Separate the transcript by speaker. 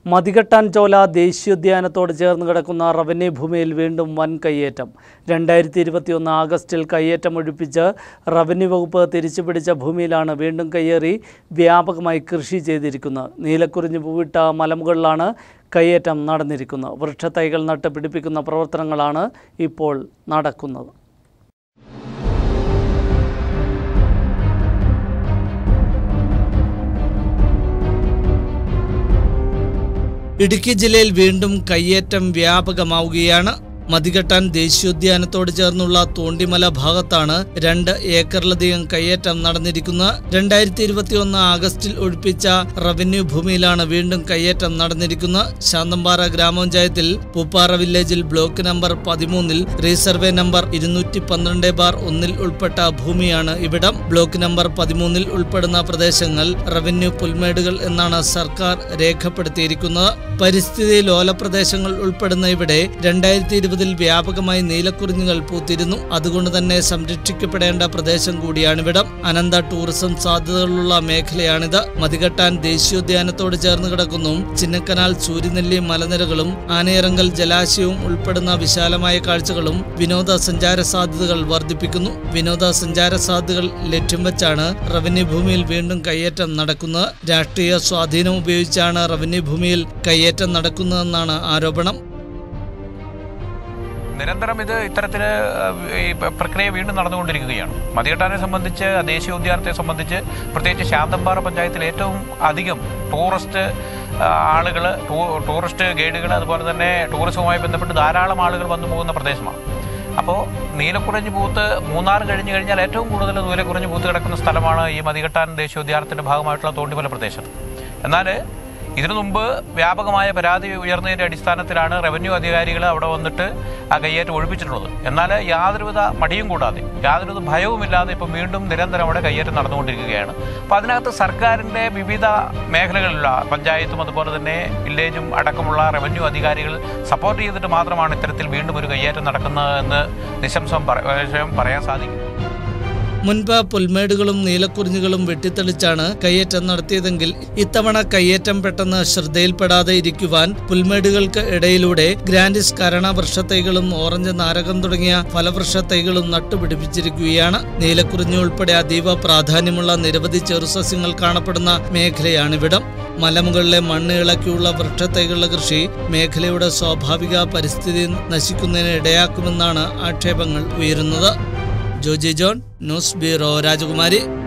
Speaker 1: മതികെട്ടാൻ ചോല ദേശീയോദ്യാനത്തോട് ചേർന്ന് കിടക്കുന്ന റവന്യൂ ഭൂമിയിൽ വീണ്ടും വൻ കയ്യേറ്റം രണ്ടായിരത്തി ഇരുപത്തിയൊന്ന് ആഗസ്റ്റിൽ കയ്യേറ്റം ഒഴിപ്പിച്ച് റവന്യൂ വകുപ്പ് തിരിച്ചുപിടിച്ച ഭൂമിയിലാണ് വീണ്ടും കയ്യേറി വ്യാപകമായി കൃഷി ചെയ്തിരിക്കുന്നത് നീലക്കുറിഞ്ഞ് പൂവിട്ട മലമുകളിലാണ് കയ്യേറ്റം നടന്നിരിക്കുന്നത് വൃക്ഷത്തൈകൾ നട്ട് പിടിപ്പിക്കുന്ന പ്രവർത്തനങ്ങളാണ് ഇപ്പോൾ നടക്കുന്നത് ഇടുക്കി ജില്ലയിൽ വീണ്ടും കയ്യേറ്റം വ്യാപകമാവുകയാണ് മതികെട്ടാൻ ദേശീയോദ്യാനത്തോട് ചേർന്നുള്ള തോണ്ടിമല ഭാഗത്താണ് രണ്ട് ഏക്കറിലധികം കയ്യേറ്റം നടന്നിരിക്കുന്നത് രണ്ടായിരത്തി ഇരുപത്തിയൊന്ന് ആഗസ്റ്റിൽ ഒഴിപ്പിച്ച റവന്യൂ ഭൂമിയിലാണ് വീണ്ടും കയ്യേറ്റം നടന്നിരിക്കുന്നത് ശാന്തമ്പാറ ഗ്രാമപഞ്ചായത്തിൽ പൂപ്പാറ വില്ലേജിൽ ബ്ലോക്ക് നമ്പർ പതിമൂന്നിൽ റീസർവേ നമ്പർ ഇരുന്നൂറ്റി പന്ത്രണ്ട് ബാർ ഒന്നിൽ ഉൾപ്പെട്ട ഭൂമിയാണ് ഇവിടം ബ്ലോക്ക് നമ്പർ പതിമൂന്നിൽ ഉൾപ്പെടുന്ന പ്രദേശങ്ങൾ റവന്യൂ പുൽമേടുകൾ എന്നാണ് സർക്കാർ രേഖപ്പെടുത്തിയിരിക്കുന്നത് പരിസ്ഥിതി ലോല പ്രദേശങ്ങൾ ഉൾപ്പെടുന്ന ഇവിടെ രണ്ടായിരത്തി ഇരുപതിൽ വ്യാപകമായി നീലക്കുറിഞ്ഞുകൾ പൂത്തിരുന്നു അതുകൊണ്ട് തന്നെ സംരക്ഷിക്കപ്പെടേണ്ട പ്രദേശം കൂടിയാണിവിടം അനന്ത ടൂറിസം സാധ്യതകളുള്ള മേഖലയാണിത് മതികെട്ടാൻ ദേശീയോദ്യാനത്തോട് ചേർന്ന് കിടക്കുന്നു ചിന്നക്കനാൽ സൂര്യനെല്ലി മലനിരകളും ആനയിറങ്കൽ ജലാശയവും ഉൾപ്പെടുന്ന വിശാലമായ കാഴ്ചകളും വിനോദസഞ്ചാര സാധ്യതകൾ വർദ്ധിപ്പിക്കുന്നു വിനോദസഞ്ചാര സാധ്യതകൾ ലക്ഷ്യം വെച്ചാണ് റവന്യൂ ഭൂമിയിൽ വീണ്ടും കയ്യേറ്റം നടക്കുന്നത് രാഷ്ട്രീയ സ്വാധീനം ഉപയോഗിച്ചാണ് റവന്യൂ ഭൂമിയിൽ കയ്യേറ്റം നടക്കുന്നതെന്നാണ് ആരോപണം
Speaker 2: നിരന്തരം ഇത് ഇത്തരത്തില് ഈ പ്രക്രിയ വീണ്ടും നടന്നുകൊണ്ടിരിക്കുകയാണ് മതികെട്ടാനെ സംബന്ധിച്ച് ദേശീയോദ്യാനത്തെ സംബന്ധിച്ച് പ്രത്യേകിച്ച് ശാന്തമ്പാറ പഞ്ചായത്തിൽ ഏറ്റവും അധികം ടൂറിസ്റ്റ് ആളുകൾ ടൂറിസ്റ്റ് ഗൈഡുകൾ അതുപോലെ തന്നെ ടൂറിസവുമായി ബന്ധപ്പെട്ട് ധാരാളം ആളുകൾ വന്നു പോകുന്ന പ്രദേശമാണ് അപ്പോൾ നീലക്കുറഞ്ഞ് പൂത്ത് മൂന്നാർ കഴിഞ്ഞു കഴിഞ്ഞാൽ ഏറ്റവും കൂടുതൽ നീലക്കുറഞ്ഞ് പൂത്ത് കിടക്കുന്ന സ്ഥലമാണ് ഈ മതികെട്ടാൻ ദേശീയോദ്യാനത്തിൻ്റെ ഭാഗമായിട്ടുള്ള തോണ്ടിമല പ്രദേശത്ത് എന്നാൽ ഇതിനു മുമ്പ് വ്യാപകമായ പരാതി ഉയർന്നതിൻ്റെ അടിസ്ഥാനത്തിലാണ് റവന്യൂ അധികാരികൾ അവിടെ വന്നിട്ട് ആ കയ്യേറ്റം ഒഴിപ്പിച്ചിട്ടുള്ളത് എന്നാൽ യാതൊരുവിധ മടിയും കൂടാതെ യാതൊരുവിധ ഭയവുമില്ലാതെ ഇപ്പം വീണ്ടും നിരന്തരം അവിടെ കയ്യേറ്റം നടന്നുകൊണ്ടിരിക്കുകയാണ് അപ്പോൾ അതിനകത്ത് സർക്കാരിൻ്റെ വിവിധ മേഖലകളിലുള്ള പഞ്ചായത്തും അതുപോലെ തന്നെ വില്ലേജും അടക്കമുള്ള റവന്യൂ അധികാരികൾ സപ്പോർട്ട് ചെയ്തിട്ട് മാത്രമാണ് ഇത്തരത്തിൽ വീണ്ടും ഒരു കയ്യേറ്റം നടക്കുന്നതെന്ന് നിശംസം പറയാൻ സാധിക്കും
Speaker 1: മുൻപ് പുൽമേടുകളും നീലക്കുറിഞ്ഞുകളും വെട്ടിത്തെളിച്ചാണ് കയ്യേറ്റം നടത്തിയതെങ്കിൽ ഇത്തവണ കയ്യേറ്റം പെട്ടെന്ന് ശ്രദ്ധയിൽപ്പെടാതെ ഇരിക്കുവാൻ പുൽമേടുകൾക്ക് ഇടയിലൂടെ ഗ്രാൻഡിസ് കരണ വൃക്ഷത്തൈകളും ഓറഞ്ച് നാരകം തുടങ്ങിയ ഫലവൃക്ഷ തൈകളും നട്ടുപിടിപ്പിച്ചിരിക്കുകയാണ് നീലക്കുറിഞ്ഞു ഉൾപ്പെടെ അതീവ പ്രാധാന്യമുള്ള നിരവധി ചെറുസസ്യങ്ങൾ കാണപ്പെടുന്ന മേഖലയാണിവിടം മലമുകളിലെ മണ്ണ് ഇളക്കിയുള്ള വൃക്ഷത്തൈകളുടെ കൃഷി മേഖലയുടെ സ്വാഭാവിക പരിസ്ഥിതി നശിക്കുന്നതിന് ഇടയാക്കുമെന്നാണ് ആക്ഷേപങ്ങൾ ഉയരുന്നത് ജോജി ജോൺ ന്യൂസ് ബ്യൂറോ രാജകുമാരി